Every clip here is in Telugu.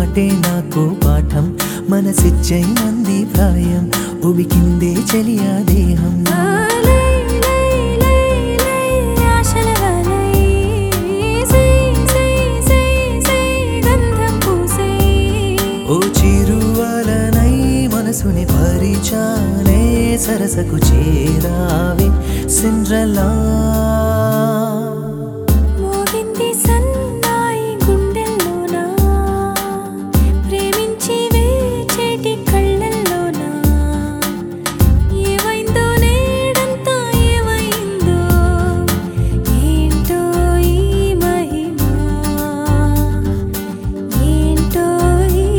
మాటే నాకు పాఠం మనసిచ్చైనంది ప్రాయం ఉబికిందే చలియా దేహం లై లై లై లై ఆశల వలై సై సై సై సై గంధం పూసై ఓ చిరువలనై మనసుని పరిచాలే సరసకు చేరావే సిండ్రలా మోగింది సన్నాయి గుండెల్లోనా ప్రేమించి వేచేటి కళ్ళల్లోనా ఏమైందో నేడంతా ఏమైందో ఏంటో ఈ మహిమా ఏంటో ఈ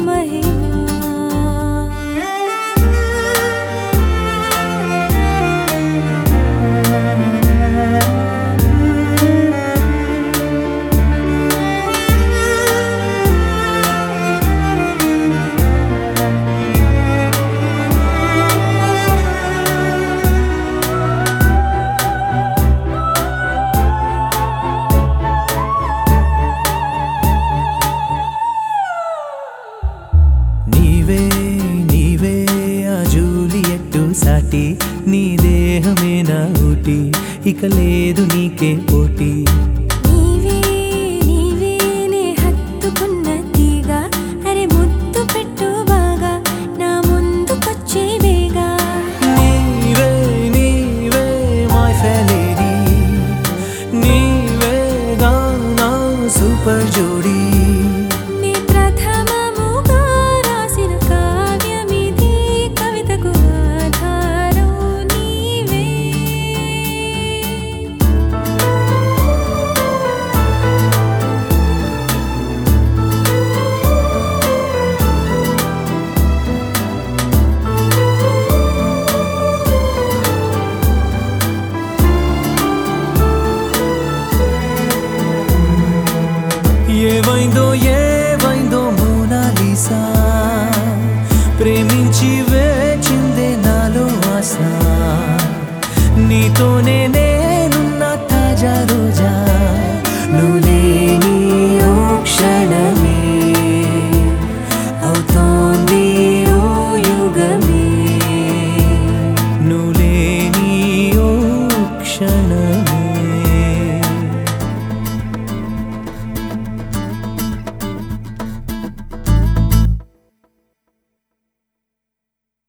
నీవే నీవే ఆ జూలియట్టు సాటి నీ దేహమే నా ఊటి ఇక లేదు నీకే పోటీ నీవే నీవే నే హత్తుకున్న తీగ అరే ముద్దు పెట్టు బాగా నా ముందుకొచ్చే వేగా నీవే నీవే మై ఫెలేడీ నీవేగా నా సూపర్ జోడీ నీ ప్రథమముగా రాసిన కావ్యమిది కవితకు ఆధారం నీవే ఏవైందో ఏవైందో మోనాలిసా ప్రేమించి వేచిందే నాలో ఆశ నీతోనే నే